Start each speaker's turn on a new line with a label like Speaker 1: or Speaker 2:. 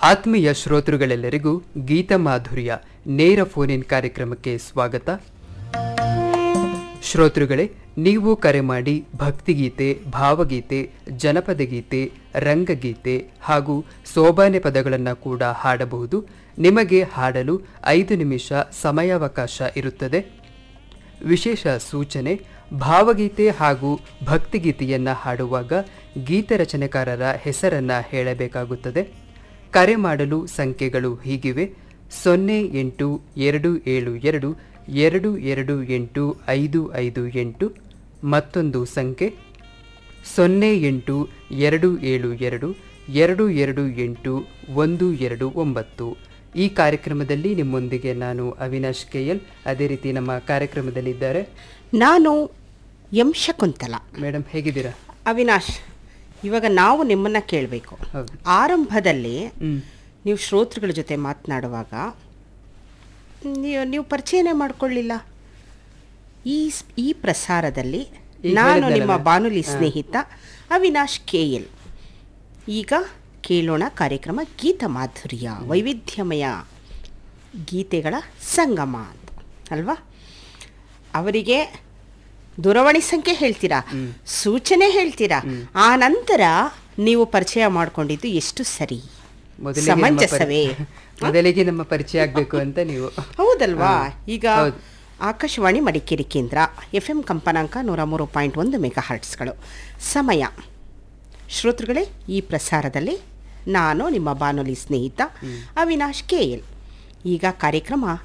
Speaker 1: ಆತ್ಮೀಯ ಶ್ರೋತೃಗಳೆಲ್ಲರಿಗೂ ಗೀತ ಮಾಧುರ್ಯ ನೇರ phone in ಕಾರ್ಯಕ್ರಮಕ್ಕೆ ಸ್ವಾಗತ ಶ್ರೋತೃಗಳೇ ನೀವು ಕರೆ ಮಾಡಿ ಭಕ್ತಿಗೀತೆ ಭಾವಗೀತೆ ಜನಪದ ಗೀತೆ ರಂಗಗೀತೆ ಹಾಗೂ ಸೋಬಾನೆ ಪದಗಳನ್ನು ಕೂಡ ಹಾಡಬಹುದು ನಿಮಗೆ ಹಾಡಲು ಐದು ನಿಮಿಷ ಸಮಯಾವಕಾಶ ಇರುತ್ತದೆ ವಿಶೇಷ ಸೂಚನೆ ಭಾವಗೀತೆ ಹಾಗೂ ಭಕ್ತಿಗೀತೆಯನ್ನು ಹಾಡುವಾಗ ಗೀತ ರಚನೆಕಾರರ ಹೆಸರನ್ನು ಹೇಳಬೇಕಾಗುತ್ತದೆ ಕರೆ ಮಾಡಲು ಸಂಖ್ಯೆಗಳು ಹೀಗಿವೆ ಸೊನ್ನೆ ಎಂಟು ಎರಡು ಏಳು ಎರಡು ಎರಡು ಎರಡು ಎಂಟು ಐದು ಐದು ಎಂಟು ಮತ್ತೊಂದು ಸಂಖ್ಯೆ ಸೊನ್ನೆ ಎಂಟು ಎರಡು ಏಳು ಎರಡು ಎರಡು ಎರಡು ಎಂಟು ಒಂದು ಎರಡು ಒಂಬತ್ತು ಈ ಕಾರ್ಯಕ್ರಮದಲ್ಲಿ ನಿಮ್ಮೊಂದಿಗೆ ನಾನು ಅವಿನಾಶ್ ಕೆಎಲ್ ಅದೇ ರೀತಿ ನಮ್ಮ ಕಾರ್ಯಕ್ರಮದಲ್ಲಿದ್ದಾರೆ
Speaker 2: ನಾನು ಎಂ ಶಕುಂತಲ
Speaker 1: ಮೇಡಮ್ ಹೇಗಿದ್ದೀರಾ
Speaker 2: ಅವಿನಾಶ್ ಇವಾಗ ನಾವು ನಿಮ್ಮನ್ನ ಕೇಳಬೇಕು
Speaker 1: ಹೌದು
Speaker 2: ಆರಂಭದಲ್ಲಿ
Speaker 1: ಹ್ಮ್
Speaker 2: ನೀವು ಶ್ರೋತೃಗಳ ಜೊತೆ ಮಾತನಾಡುವಾಗ ನೀವು ನೀವು ಪರಿಚಯನೇ ಮಾಡ್ಕೊಳ್ಳಿಲ್ಲ ಈ ಸ್- ಈ ಪ್ರಸಾರದಲ್ಲಿ
Speaker 1: ಈಗ
Speaker 2: ನಾನು
Speaker 1: ಹೇಳಿದ್ನಲ್ಲ
Speaker 2: ನಿಮ್ಮ
Speaker 1: ನಾನು.
Speaker 2: ಬಾನುಲಿ
Speaker 1: ಹಾ.
Speaker 2: ಸ್ನೇಹಿತ ಅವಿನಾಶ್ ಕೆ ಎಲ್ ಈಗ ಕೇಳೋಣ ಕಾರ್ಯಕ್ರಮ ಗೀತ ಮಾಧುರ್ಯ ವೈವಿಧ್ಯಮಯ ಗೀತೆಗಳ ಸಂಗಮ ಅಂತ ಅಲ್ವಾ ಅವರಿಗೆ ದೂರವಾಣಿ ಸಂಖ್ಯೆ ಹೇಳ್ತೀರಾ ಸೂಚನೆ ಹೇಳ್ತೀರಾ ಆ ನಂತರ ನೀವು ಪರಿಚಯ ಮಾಡ್ಕೊಂಡಿದ್ದು ಎಷ್ಟು ಸರಿ
Speaker 1: ಮೊದಲಿಗೆ ನಮ್ಮ
Speaker 2: ಸಮಂಜಸವೇ
Speaker 1: ಪರಿ- ಮೊದಲಿಗೆ ನಮ್ಮ ಪರಿಚಯ ಆಗಬೇಕು ಅಂತ ನೀವು
Speaker 2: ಹೌದಲ್ವಾ ಈಗ
Speaker 1: ಹೌದು.
Speaker 2: ಆಕಾಶವಾಣಿ ಮಡಿಕೇರಿ ಕೇಂದ್ರ ಎಫ್ ಎಂ ಕಂಪನಾಂಕ ನೂರ ಮೂರು ಪಾಯಿಂಟ್ ಒಂದು ಮೆಗಾ ಹರ್ಟ್ಸ್ಗಳು ಸಮಯ ಶ್ರೋತೃಗಳೇ ಈ ಪ್ರಸಾರದಲ್ಲಿ ನಾನು ನಿಮ್ಮ ಬಾನುಲಿ ಸ್ನೇಹಿತ ಅವಿನಾಶ್ ಕೆ ಎಲ್ ಈಗ ಕಾರ್ಯಕ್ರಮ